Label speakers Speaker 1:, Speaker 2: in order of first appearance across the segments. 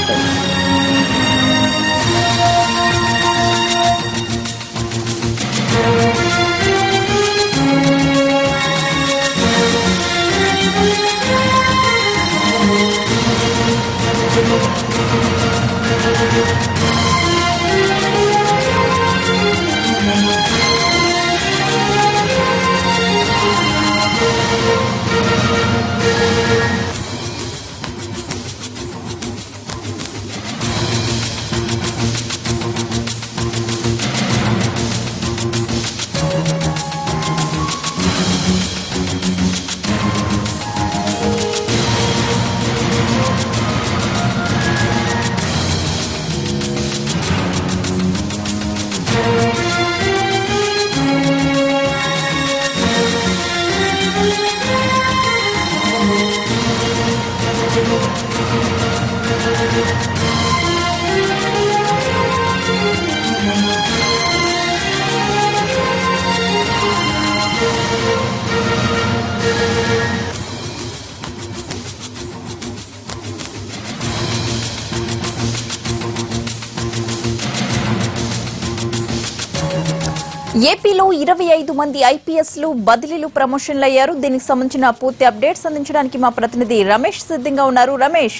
Speaker 1: ఏపీలో ఇరవై ఐదు మంది ఐపీఎస్లు బదిలీలు ప్రమోషన్లు అయ్యారు దీనికి సంబంధించిన పూర్తి అప్డేట్స్ అందించడానికి మా ప్రతినిధి రమేష్ సిద్ధంగా ఉన్నారు రమేష్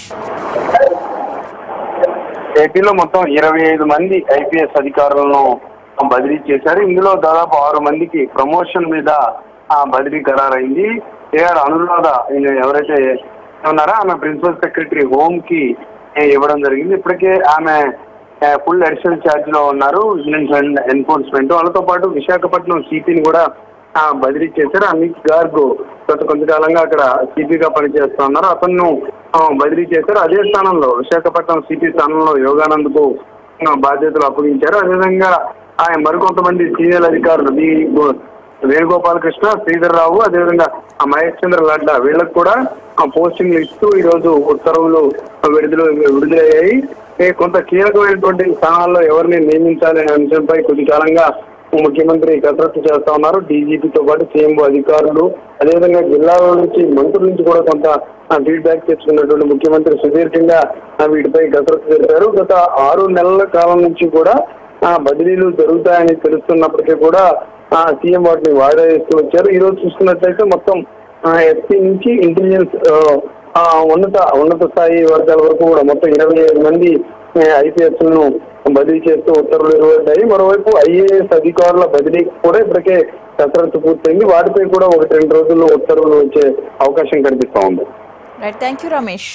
Speaker 2: ఏపీలో మొత్తం ఇరవై ఐదు మంది ఐపీఎస్ అధికారులను బదిలీ చేశారు ఇందులో దాదాపు ఆరు మందికి ప్రమోషన్ మీద ఆ బదిలీ ఖరారైంది ఏఆర్ అనురాధ ఈయన ఎవరైతే ఉన్నారో ఆమె ప్రిన్సిపల్ సెక్రటరీ హోమ్ కి ఏ, ఇవ్వడం జరిగింది ఇప్పటికే ఆమె ఫుల్ అడిషనల్ ఛార్జ్ లో ఉన్నారు విజిలెన్స్ అండ్ ఎన్ఫోర్స్మెంట్ వాళ్ళతో పాటు విశాఖపట్నం సిపిని కూడా ఆ, బదిలీ చేశారు అమిత్ గార్గ్ గత కొంతకాలంగా అక్కడ సిపిగా పనిచేస్తా ఉన్నారు అతను ఆ, బదిలీ చేశారు అదే స్థానంలో విశాఖపట్నం సిపి స్థానంలో యోగానంద్కు ఆ, బాధ్యతలు అప్పగించారు అదేవిధంగా ఆయన మరికొంతమంది సీనియర్ అధికారులు బి వేణుగోపాలకృష్ణ శ్రీధర్ రావు అదేవిధంగా ఆ మహేష్ చంద్ర లడ్డా వీళ్ళకి కూడా ఆ పోస్టింగ్లు ఇస్తూ ఈ రోజు ఉత్తర్వులు విడుదల విడుదలయ్యాయి ఏ కొంత కీలకమైనటువంటి స్థానాల్లో ఎవరిని నియమించాలి అనే అంశంపై కొద్ది కాలంగా ముఖ్యమంత్రి కసరత్తు చేస్తా ఉన్నారు డీజీపీతో పాటు సీఎం అధికారులు అదేవిధంగా జిల్లాల నుంచి మంత్రుల నుంచి కూడా కొంత ఫీడ్బ్యాక్ తెచ్చుకున్నటువంటి ముఖ్యమంత్రి సుదీర్ఘంగా ఆ, వీటిపై కసరత్తు జరిపారు గత ఆరు నెలల కాలం నుంచి కూడా ఆ, బదిలీలు జరుగుతాయని తెలుస్తున్నప్పటికీ కూడా ఆ, సీఎం వాటిని వాయిదా వేస్తూ వచ్చారు ఈ రోజు చూసుకున్నట్లయితే మొత్తం ఎస్పీ నుంచి ఇంటెలిజెన్స్ ఆ, ఆ, ఉన్నత ఉన్నత స్థాయి వర్గాల వరకు కూడా మొత్తం ఇరవై ఐదు మంది ఐపీఎస్ ను బదిలీ చేస్తూ ఉత్తర్వులు వెలువడ్డాయి మరోవైపు ఐఏఎస్ అధికారుల బదిలీకి కూడా ఇప్పటికే కసరత్తు పూర్తయింది వాటిపై కూడా ఒకటి రెండు రోజుల్లో ఉత్తర్వులు వచ్చే అవకాశం కనిపిస్తా ఉంది
Speaker 1: రైట్ థ్యాంక్ యూ రమేష్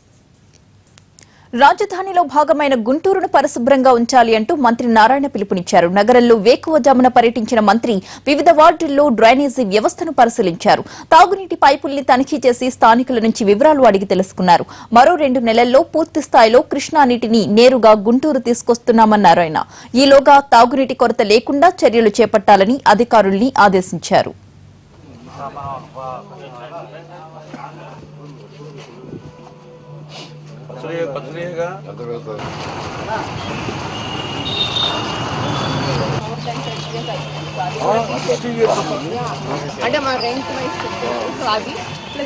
Speaker 1: రాజధానిలో భాగమైన గుంటూరును పరిశుభ్రంగా ఉంచాలి అంటూ మంత్రి నారాయణ పిలుపునిచ్చారు నగరంలో వేకువజామున పర్యటించిన మంత్రి వివిధ వార్డుల్లో డ్రైనేజీ వ్యవస్థను పరిశీలించారు తాగునీటి పైపుల్ని తనిఖీ చేసి స్థానికుల నుంచి వివరాలు అడిగి తెలుసుకున్నారు మరో రెండు నెలల్లో పూర్తి స్థాయిలో కృష్ణా నీటిని నేరుగా గుంటూరు తీసుకొస్తున్నామన్నారు ఆయన ఈలోగా తాగునీటి కొరత లేకుండా చర్యలు చేపట్టాలని అధికారుల్ని ఆదేశించారు
Speaker 3: పచ్చడి పచ్చడిగా
Speaker 4: అంటే మా రెంట్ వైస్ సో అవి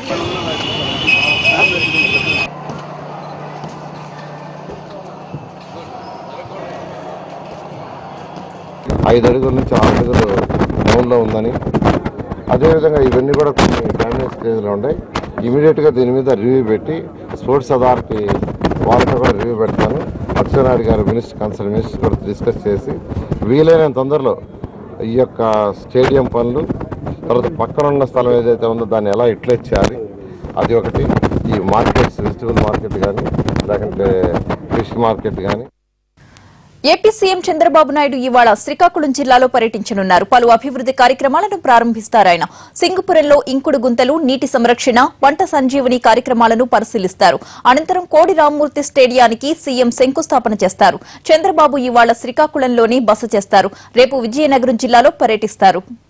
Speaker 5: ఐదు అడుగుల నుంచి ఆరు అడుగులు డౌన్లో ఉందని అదేవిధంగా ఇవన్నీ కూడా కొన్ని డ్యామేజ్ స్టేజ్లో ఉన్నాయి ఇమీడియట్గా దీని మీద రివ్యూ పెట్టి స్పోర్ట్స్ అథారిటీ వాళ్ళతో కూడా రివ్యూ పెడతాను Atchannaidu garu minister concern minister కూడా డిస్కస్ చేసి వీలైనంత తొందరలో ఈ యొక్క స్టేడియం పనులు తర్వాత పక్కన ఉన్న స్థలం ఏదైతే ఉందో దాన్ని ఎలా యూటిలైజ్ చేయాలి అది ఒకటి ఈ మార్కెట్స్ వెజిటబుల్ మార్కెట్ కానీ లేకుంటే ఫిష్ మార్కెట్ కానీ
Speaker 1: ఏపీ సీఎం చంద్రబాబు నాయుడు ఇవాళ శ్రీకాకుళం జిల్లాలో పర్యటించనున్నారు పలు అభివృద్ది కార్యక్రమాలను ప్రారంభిస్తారు ఆయన సింగపురంలో ఇంకుడు గుంతలు నీటి సంరక్షణ వంట సంజీవని కార్యక్రమాలను పరిశీలిస్తారు అనంతరం కోడి రామ్మూర్తి స్టేడియానికి సీఎం శంకుస్థాపన చేస్తారు చంద్రబాబు ఇవాళ శ్రీకాకుళంలోనే బస చేస్తారు రేపు విజయనగరం జిల్లాలో పర్యటిస్తారు